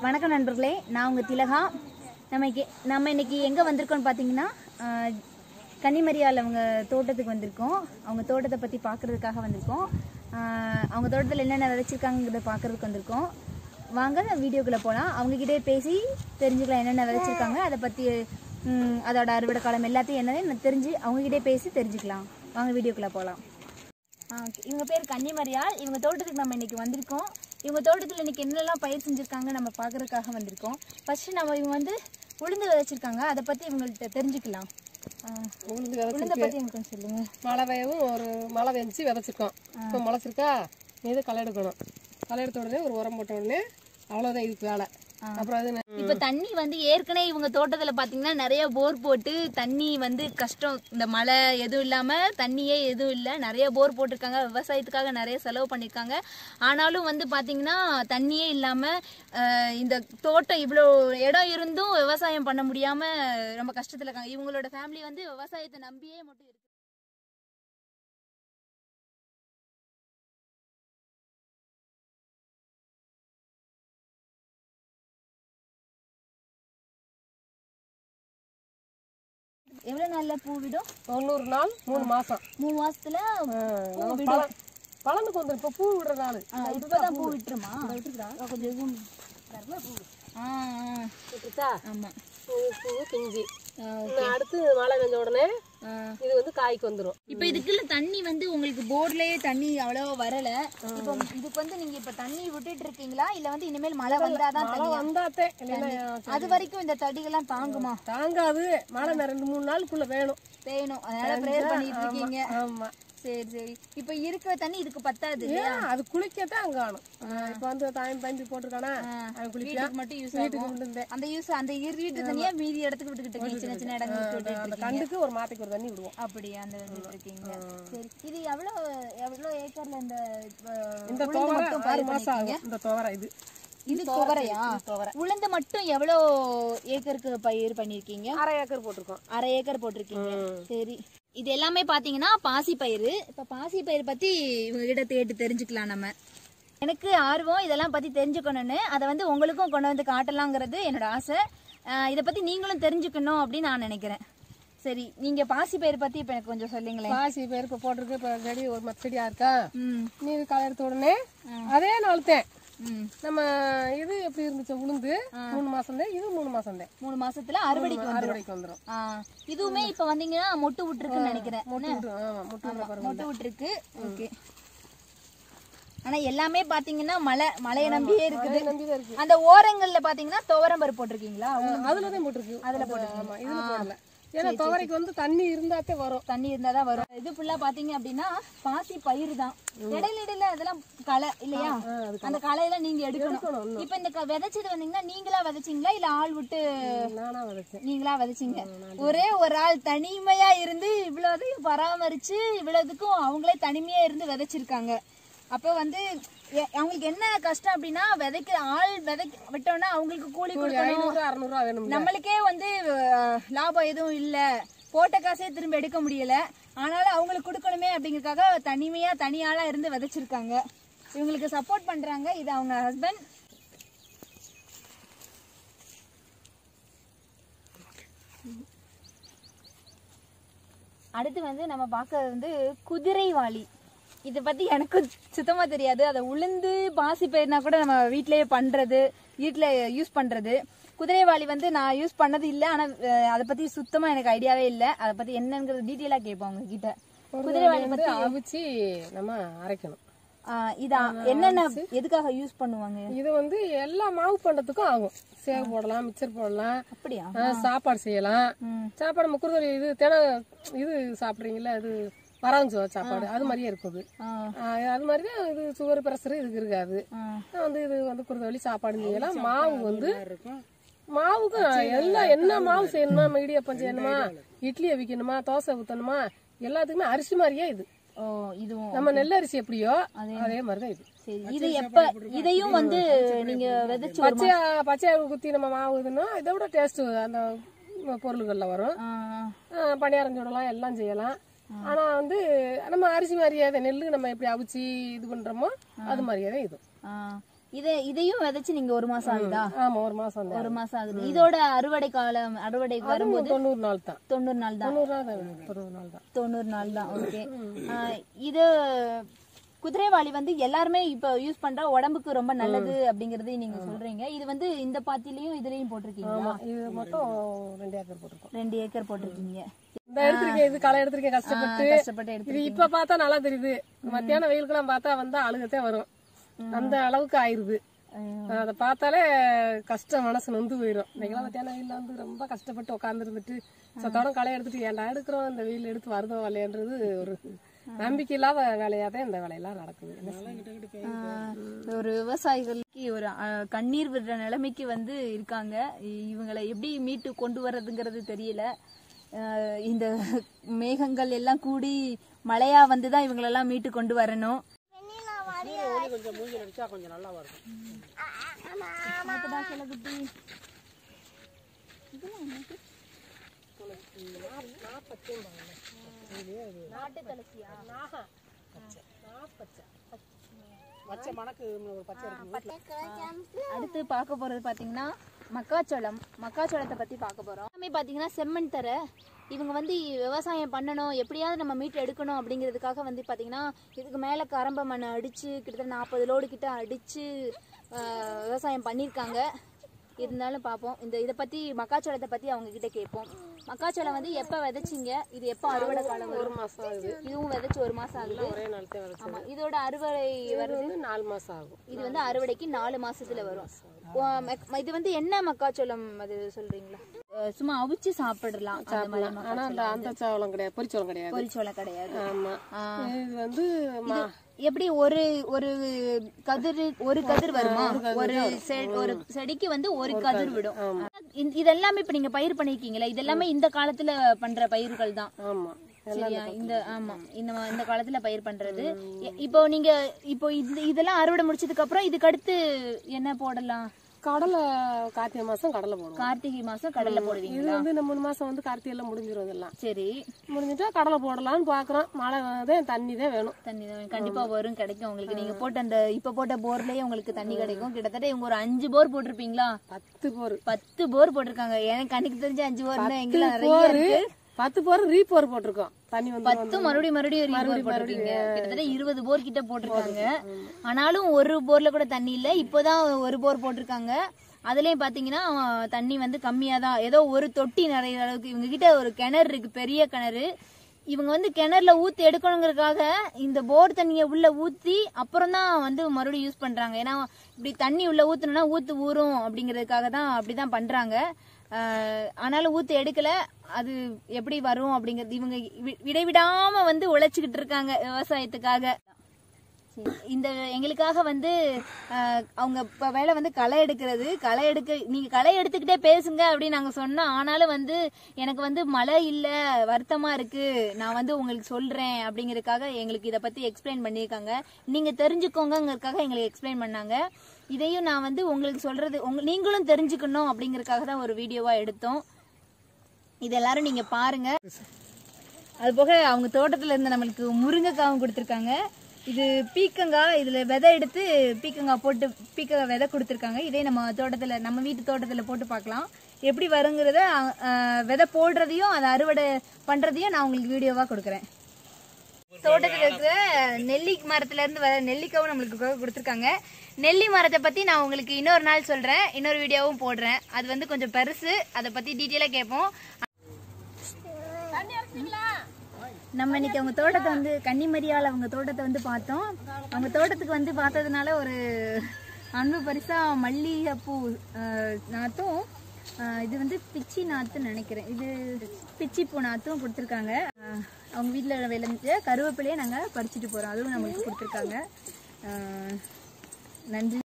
வணக்கம் நண்பர்களே நான் உங்கள் திலகா நம்ம இங்கே நம்ம இன்னைக்கு எங்கே வந்திருக்கோம்னு பார்த்தீங்கன்னா ஆஹ், கன்னிமரியால் அவங்க தோட்டத்துக்கு வந்திருக்கோம் அவங்க தோட்டத்தை பற்றி பார்க்கறதுக்காக வந்திருக்கோம் ஆஹ், அவங்க தோட்டத்தில் என்னென்ன விதைச்சிருக்காங்கிறத பார்க்கறதுக்கு வந்திருக்கோம் வாங்க வீடியோக்குள்ளே போகலாம் அவங்ககிட்டே பேசி தெரிஞ்சுக்கலாம் என்னென்ன விதைச்சிருக்காங்க அதை பற்றி ம், அதோட அறுவடை காலம் எல்லாத்தையும் என்னன்னு தெரிஞ்சு அவங்ககிட்டே பேசி தெரிஞ்சுக்கலாம் வாங்க வீடியோக்குள்ளே போகலாம் ஆ, okay. இவங்க பேர் கன்னிமரியாள் இவங்க தோட்டத்துக்கு நம்ம இன்னைக்கு வந்திருக்கோம் இவங்க தோட்டத்தில் இன்னைக்கு என்னெல்லாம் பயிர் செஞ்சுருக்காங்க நம்ம பார்க்கறதுக்காக வந்திருக்கோம் ஃபர்ஸ்ட் நம்ம இவங்க வந்து உளுந்து விதைச்சிருக்காங்க அதை பற்றி இவங்கள்ட்ட தெரிஞ்சுக்கலாம் ஆ, உளுந்து உளுந்தை விதைச்சிருக்கு பற்றி எனக்கு கொஞ்சம் சொல்லுங்க மழை பெய்யவும் ஒரு மழை வெந்துச்சு விதைச்சிருக்கோம் இப்போ முளைச்சிருக்கா இது களை எடுக்கணும் களை எடுத்த உடனே ஒரு உரம் போட்ட உடனே அவ்வளோதான் இதுக்கு வேலை அப்புறம் அது ந- இப்போ தண்ணி வந்து ஏற்கனவே இவங்க தோட்டத்தில் பார்த்தீங்கன்னா நிறைய போர் போட்டு தண்ணி வந்து கஷ்டம் இந்த மழை எதுவும் இல்லாமல் தண்ணியே எதுவும் இல்லை நிறைய போர் போட்டிருக்காங்க விவசாயத்துக்காக நிறைய செலவு பண்ணியிருக்காங்க ஆனாலும் வந்து பார்த்தீங்கன்னா தண்ணியே இல்லாமல் இந்த தோட்டம் இவ்வளோ இடம் இருந்தும் விவசாயம் பண்ண முடியாமல் ரொம்ப கஷ்டத்தில் இருக்காங்க இவங்களோட ஃபேமிலி வந்து விவசாயத்தை நம்பியே மட்டும் இருக்கு எவ்வளோ நாள்ல பூ விடும் தொண்ணூறு நாள் மூணு மாசம் மூணு மாசத்துல பூ நம்ம விடும் பழம் பழனுக்கு வந்துடும் இப்போ பூ விடுற நாள் ஆ, இப்பதான் பூ விட்டுருமா கொஞ்சம் zoom. ஆ, ஆ. விட்டுருச்சா ஆமா பூ பூ பிஞ்சு ஆ, இன்னும் அடுத்து மழை பெஞ்ச உடனே ஆ. இது வந்து காய்க்கு வந்துடும் இப்ப இதுக்குள்ள தண்ணி வந்து உங்களுக்கு போர்லயே தண்ணி அவ்வளவா வரல இப்போ இதுக்கு வந்து நீங்க இப்ப தண்ணி விட்டுட்டு இருக்கீங்களா இல்ல வந்து இனிமேல் மழை வந்தாதான் மழை தண்ணி வந்தாத்தே இல்லைன்னா அது வரைக்கும் இந்த தடிகள்லாம் தாங்குமா தாங்காது மழை ந- ரெண்டு மூணு நாளுக்குள்ள வேணும் வேணும் அதனால ப்ரேயர் பண்ணிட்டு இருக்கீங்க ஆமா சரி சரி இப்ப இருக்கிற தண்ணி இதுக்கு பத்தாது இல்லையா ஏன் அது குளிக்கத்தான் காணும் இப்போ வந்து தாயம் பயந்து போட்டிருக்கானா அவன் குளிக்கலாம் வீட்டுக்கு மட்டும் யூஸ் வீட்டுக்கு ஆகும் கொண்டு வந்தேன் அந்த யூஸ் அந்த இரு வீட்டு தண்ணியா மீதி இடத்துக்கு விட்டுக்கிட்டு இருக்கீங்க சின்ன சின்ன இடங்களுக்கு விட்டுட்டு அந்த இருக்கீங்க கண்டுக்கு ஒரு மாட்டுக்கு ஒரு தண்ணி விடுவோம் அப்படியா அந்த வந்துட்டு இருக்கீங்க சரி இது எவ்வளவு எவ்வளவு ஏக்கர்ல இந்த அஹ், இந்த உளுந்து துவரை மட்டும் ஆறு பயிர் மாசம் பண்ணிருக்கீங்க? ஆகும் இந்த துவரை இது இது துவரையா துவரை உளுந்து மட்டும் எவ்வளவு ஏக்கருக்கு பயிர் பண்ணிருக்கீங்க அரை ஏக்கர் போட்டிருக்கோம் அரை ஏக்கர் போட்டிருக்கீங்க சரி இது எல்லாமே பாத்தீங்கன்னா பாசி பயிர் இப்ப பாசி பயிர் பத்தி இவங்க கிட்ட கேட்டு தெரிஞ்சுக்கலாம் நம்ம எனக்கு ஆர்வம் இதெல்லாம் பத்தி தெரிஞ்சுக்கணும்னு அதை வந்து உங்களுக்கும் கொண்டு வந்து காட்டலாங்கிறது என்னோட ஆசை அஹ் இதை பத்தி நீங்களும் தெரிஞ்சுக்கணும் அப்படின்னு நான் நினைக்கிறேன் சரி நீங்க பாசி பயிர் பத்தி இப்ப எனக்கு கொஞ்சம் சொல்லுங்களேன் பாசி பேர் இப்போ போட்டிருக்கு இப்போ செடி ஒரு மத்த செடியா இருக்கா ம் நீர் களை எடுத்த உடனே அதே நாள்தேன் ம் நம்ம இது எப்படி இருந்துச்சு உளுந்து மூணு மாசம் தான் இது மூணு மாசம் தான் மூணு மாசத்துல அறுவடைக்கு வந்துரும் அறுவடைக்கு வந்துடும் ஆ, இதுவுமே இப்ப வந்தீங்கன்னா மொட்டு விட்டுருக்குன்னு நினைக்கிறேன் முட்டை விட்டு ஆமா முட்டை விடுற பாருங்க மொட்டு விட்டுருக்கு ஓகே ஆனா எல்லாமே பாத்தீங்கன்னா மழை மழையை நம்பியே இருக்குது நம்பி தான் இருக்கு அந்த ஓரங்கள்ல பாத்தீங்கன்னா துவரம் பருப்பு போட்டிருக்கீங்களா அதுல தான் போட்டிருக்கு அதுல ஆமா இதுல போடல ஏன்னா துவரைக்கு வந்து தண்ணி இருந்தாத்தே வரும் தண்ணி இருந்தாதான் வரும் இது ஃபுல்லா பாத்தீங்க அப்படின்னா பாசி பயிர் தான் இடையில இடையில அதெல்லாம் களை இல்லையா அந்த களையெல்லாம் நீங்க எடுக்கணும் இப்ப இந்த க- விதைச்சது வந்தீங்கன்னா நீங்களா விதைச்சீங்களா இல்ல ஆள் விட்டு நானா விதைச்சேன் நீங்களா விதைச்சீங்க ஒரே ஒரு ஆள் தனிமையா இருந்து இவ்வளவுதையும் பராமரிச்சு இவ்வளவுக்கும் அவங்களே தனிமையா இருந்து விதைச்சிருக்காங்க அப்ப வந்து எ- அவங்களுக்கு என்ன கஷ்டம் அப்படின்னா விதைக்க ஆள் விதைக்க விட்டோம்னா அவங்களுக்கு கூலி கொடுக்கணும் ஐநூறு அறுநூறுவா வேணும் நம்மளுக்கே வந்து அஹ், லாபம் எதுவும் இல்ல போட்ட காசே திரும்ப எடுக்க முடியல ஆனாலும் அவங்களுக்கு கொடுக்கணுமே அப்படிங்கறதுக்காக தனிமையா தனியாளா இருந்து விதைச்சிருக்காங்க இவங்களுக்கு சப்போர்ட் பண்றாங்க இது அவங்க ஹஸ்பண்ட் அடுத்து வந்து நம்ம பார்க்கறது வந்து குதிரைவாளி இதை பத்தி எனக்கு சுத்தமா தெரியாது அதை உளுந்து பாசி பயிர்னா கூட நம்ம வீட்லயே பண்றது வீட்ல யூஸ் பண்றது குதிரைவாளி வந்து நான் யூஸ் பண்ணது இல்ல ஆனா அஹ், அதை பத்தி சுத்தமா எனக்கு ஐடியாவே இல்ல அதை பத்தி என்னங்கிறது டீட்டெயிலா கேட்போம் அவங்க கிட்ட குதிரைவாளி வந்து அவிச்சு நம்ம அரைக்கணும் ஆஹ், இது என்னென்ன எதுக்காக யூஸ் பண்ணுவாங்க இது வந்து எல்லா மாவு பண்டத்துக்கும் ஆகும் சேவ் போடலாம் மிச்சர் போடலாம் அப்படியா ஆ, சாப்பாடு செய்யலாம் ம். சாப்பாடு நம்ம குருதல் இது தின இது சாப்பிட்றீங்களா இது வராஞ்சோ சாப்பாடு அது மாதிரியே இருக்குது ஆஹ், ஆ, அது மாதிரி தான் இது சுகர் ப்ரெஷர் இதுக்கு இருக்காது ஆஹ். வந்து இது வந்து குருதவழி சாப்பாடு செய்யலாம் மாவு வந்து மாவுக்கு எல்லாம் என்ன மாவு செய்யணுமா நம்ம இடியப்பம் செய்யணுமா இட்லி அவிக்கணுமா தோசை ஊற்றணுமா எல்லாத்துக்குமே அரிசி மாதிரியே இது ஓ இதுவும் நம்ம நெல் அரிசி எப்படியோ அதே மாதிரி தான் இது சரி இது எப்ப இதையும் வந்து நீங்க விதைச்சு ஒரு பச்சையா பச்சையா குத்தி நம்ம மாவு இதுன்னா இதை விட டேஸ்ட் அந்த பொருள்கள்ல வரும் ஆஹ், ஆஹ் பணியாரம் சுடலாம் எல்லாம் செய்யலாம் ஆனா வந்து நம்ம அரிசி மாதிரியே தான் நெல்லு நம்ம எப்படி அவிச்சு இது பண்றோமோ அது மாதிரியே தான் இது ஆ, இத இதையும் விதைச்சு நீங்க ஒரு மாசம் ஆகுதா ஆமா ஒரு மாசம் தான் ஒரு மாசம் ஆகுது இதோட அறுவடை காலம் அறுவடை வரும்போது தொண்ணூறு நாள் தான் தொண்ணூறு நாள் தான் தொண்ணூறு நாள் தான் தொண்ணூறு நாள் தான் தொண்ணூறு நாள் தான் ஓகே இது குதிரைவாளி வந்து எல்லாருமே இப்ப யூஸ் பண்ற உடம்புக்கு ரொம்ப நல்லது அப்படிங்கறது நீங்க சொல்றீங்க இது வந்து இந்த பாத்திலையும் இதுலயும் போட்டிருக்கீங்களா ஆமா இது மட்டும் ரெண்டு ஏக்கர் போட்டிருக்கோம் ரெண்டு ஏக்கர் போட்டிருக்கீங்க இந்த எடுத்திருக்கேன் இது களை எடுத்திருக்கேன் கஷ்டப்பட்டு கஷ்டப்பட்டு எடுத்து இது இப்ப பார்த்தா நல்லா தெரியுது மத்தியானம் வெயிலுக்கெல்லாம் பார்த்தா வந்தா அழுகத்தே வரும் அந்த அளவுக்கு ஆயிருது அதை பார்த்தாலே கஷ்டம் மனசு நொந்து போயிடும் இன்னைக்கெல்லாம் மத்தியானம் வெயில்ல வந்து ரொம்ப கஷ்டப்பட்டு உட்காந்துருந்துட்டு சத்தோட களை எடுத்துட்டு ஏன்டா எடுக்கிறோம் இந்த வெயில் எடுத்து வருதோ வரலையன்றது ஒரு நம்பிக்கை இல்லாத வேலையா தான் இந்த வேலையெல்லாம் நடக்குது என்ன செய்ய? ஆஹ் ஒரு விவசாயிகளுக்கு ஒரு அஹ், கண்ணீர் விடுற நிலைமைக்கு வந்து இருக்காங்க இ- இவங்களை எப்படி மீட்டு கொண்டு வர்றதுங்கிறது தெரியல ஆஹ் இந்த மேகங்கள் எல்லாம் கூடி மழையா வந்து தான் இவங்களெல்லாம் மீட்டு கொண்டு வரணும் கொஞ்சம் மூஞ்சில் அடிச்சா கொஞ்சம் நல்லா வரும் மாட்டுடா செல்லக்குட்டி. நாட்டு துளசியா? பச்சை மணக்கு ஒரு பச்சை இருக்கு அடுத்து பார்க்க போறது பாத்தீங்கன்னா மக்காச்சோளம் மக்காச்சோளத்தை பத்தி பார்க்க போறோம் எல்லாமே பாத்தீங்கன்னா செம்மண் தர இவங்க வந்து விவசாயம் பண்ணணும் எப்படியாவது நம்ம மீட்டு எடுக்கணும் அப்படிங்கிறதுக்காக வந்து பாத்தீங்கன்னா இதுக்கு மேல கரம்ப மண்ணை அடிச்சு கிட்டத்தட்ட நாற்பது லோடு கிட்ட அடிச்சு ஆஹ், விவசாயம் பண்ணியிருக்காங்க இருந்தாலும் பார்ப்போம் இந்த இதை பத்தி மக்காச்சோளத்தை பத்தி அவங்க கிட்ட கேட்போம் மக்காச்சோளம் வந்து எப்ப விதைச்சீங்க இது எப்ப அறுவடை காலம் ஒரு வரும் மாசம் ஆகுது இதுவும் விதைச்சு ஒரு மாசம் ஆகுது ஒரே நாள் தான் விளைச்சது. ஆமா இதோட அறுவடை இது வருது வந்து நாலு மாசம் ஆகும் இது வந்து அறுவடைக்கு நாலு மாசத்துல வரும் ஓ, மக்- இது வந்து என்ன மக்காச்சோளம் அது சொல்றீங்களா அஹ் சும்மா அவிச்சு சாப்பிடலாம் அந்த மாதிரி சாப்பிடலாம் ஆனா அந்த அந்த சோளம் கிடையாது பொரிச்சோளம் கிடையாது பொரிச்சோளம் கிடையாது ஆமா ஆ. இது வந்து மா- எப்படி ஒரு ஒரு கதிர் ஒரு கதிர் வருமா ஒரு செ- ஒரு செடிக்கு வந்து ஒரு கதிர் விடும் இந்த- இதெல்லாமே இப்ப நீங்க பயிர் பண்ணிருக்கீங்களா இதெல்லாமே இந்த காலத்துல பண்ற பயிர்கள் தான் ஆமா சரியா இந்த ஆமா இந்த மா- இந்த காலத்துல பயிர் பண்றது எ- இப்போ நீங்க இப்போ இந்த இதெல்லாம் அறுவடை முடிச்சதுக்கு அப்புறம் இதுக்கு அடுத்து என்ன போடலாம் கடலை கார்த்திகை மாசம் கடலை போடுவோம் கார்த்திகை மாசம் கடலை இது போடுவீங்க வந்து இந்த மூணு மாசம் வந்து கார்த்திகை எல்லாம் முடிஞ்சிரும் இதெல்லாம் சரி முடிஞ்சிட்டா கடலை போடலாம்னு பாக்குறோம் மழை தான் தண்ணி தான் வேணும் தண்ணி தான் கண்டிப்பா வரும் கிடைக்கும் உங்களுக்கு நீங்க போட்ட அந்த இப்ப போட்ட போர்லயே உங்களுக்கு தண்ணி கிடைக்கும் கிட்டத்தட்ட இவங்க ஒரு அஞ்சு போர் போட்டிருப்பீங்களா பத்து போர் பத்து போர் போட்டிருக்காங்க எனக்கு கண்ணுக்கு தெரிஞ்ச அஞ்சு போர் தான் எங்கெல்லாம் நிறைய போர் இருக்கு பத்து போர் ரீ போர் போட்டிருக்கோம் தண்ணி வந்து பத்து மறுபடியும் மறுபடியும் ஒரு போர் போட்டிருக்கீங்க கிட்டத்தட்ட இருபது போர் கிட்ட போட்டிருக்காங்க ஆனாலும் ஒரு போர்ல கூட தண்ணி இல்ல இப்போதான் ஒரு போர் போட்டிருக்காங்க அதுலயும் பாத்தீங்கன்னா அஹ், தண்ணி வந்து கம்மியா தான் ஏதோ ஒரு தொட்டி நிறைய அளவுக்கு இவங்க கிட்ட ஒரு கிணறு இருக்கு பெரிய கிணறு இவங்க வந்து கிணறுல ஊத்தி எடுக்கணுங்கிறதுக்காக இந்த போர் தண்ணியை உள்ள ஊத்தி அப்புறம் தான் வந்து மறுபடியும் யூஸ் பண்றாங்க ஏன்னா இப்படி தண்ணி உள்ள ஊத்தணும்னா ஊத்து ஊறும் அப்படிங்கிறதுக்காக தான் அப்படிதான் பண்றாங்க ஆஹ் ஆனாலும் ஊத்து எடுக்கல அது எப்படி வரும் அப்படிங்கிறது இவங்க வி- இடைவிடாம வந்து உழைச்சிக்கிட்டு இருக்காங்க விவசாயத்துக்காக சரி. இந்த எங்களுக்காக வந்து ஆஹ், அவங்க இப்ப வேலை வந்து களை எடுக்கிறது களை எடுக்க நீங்க களை எடுத்துக்கிட்டே பேசுங்க அப்படின்னு நாங்க சொன்னோம் ஆனாலும் வந்து எனக்கு வந்து மழை இல்ல வருத்தமா இருக்கு நான் வந்து உங்களுக்கு சொல்றேன் அப்படிங்கறதுக்காக எங்களுக்கு இத பத்தி எக்ஸ்பிளைன் பண்ணியிருக்காங்க நீங்க தெரிஞ்சுக்கோங்கங்கிறதுக்காக எங்களுக்கு எக்ஸ்பிளைன் பண்ணாங்க இதையும் நான் வந்து உங்களுக்கு சொல்றது உங்க நீங்களும் தெரிஞ்சுக்கணும் அப்படிங்கறதுக்காக தான் ஒரு வீடியோவா எடுத்தோம் இது எல்லாரும் நீங்க பாருங்க அது போக அவங்க தோட்டத்துல இருந்து நம்மளுக்கு முருங்கைக்காவும் கொடுத்துருக்காங்க இது பீக்கங்காய் இதுல விதை எடுத்து பீக்கங்காய் போட்டு பீக்கங்காய் விதை கொடுத்துருக்காங்க இதே நம்ம தோட்டத்துல நம்ம வீட்டு தோட்டத்துல போட்டு பார்க்கலாம் எப்படி வருங்கிறத அஹ், விதை போடுறதையும் அதை அறுவடை பண்றதையும் நான் உங்களுக்கு வீடியோவா கொடுக்குறேன் தோட்டத்துல இருக்கிற நெல்லி மரத்துல இருந்து வர நெல்லிக்காவும் நம்மளுக்கு கொடுத்துருக்காங்க நெல்லி மரத்தை பத்தி நான் உங்களுக்கு இன்னொரு நாள் சொல்றேன் இன்னொரு வீடியோவும் போடுறேன் அது வந்து கொஞ்சம் பெருசு அதை பத்தி டீட்டெயிலா கேட்போம் நம்ம இன்னைக்கு அவங்க தோட்டத்தை வந்து கன்னிமரியால் அவங்க தோட்டத்தை வந்து பார்த்தோம் அவங்க தோட்டத்துக்கு வந்து பார்த்ததுனால ஒரு அன்பு பரிசா மல்லிகைப்பூ அஹ், நாத்தும் அஹ், இது வந்து பிச்சி நாத்துன்னு நினைக்கிறேன் இது பிச்சி பூ நாத்தும் கொடுத்துருக்காங்க அஹ், அவங்க வீட்டில் விளைஞ்ச கருவேப்பிலையே நாங்கள் பறிச்சுட்டு போகிறோம் அதுவும் நம்மளுக்கு கொடுத்துருக்காங்க அஹ், நன்றி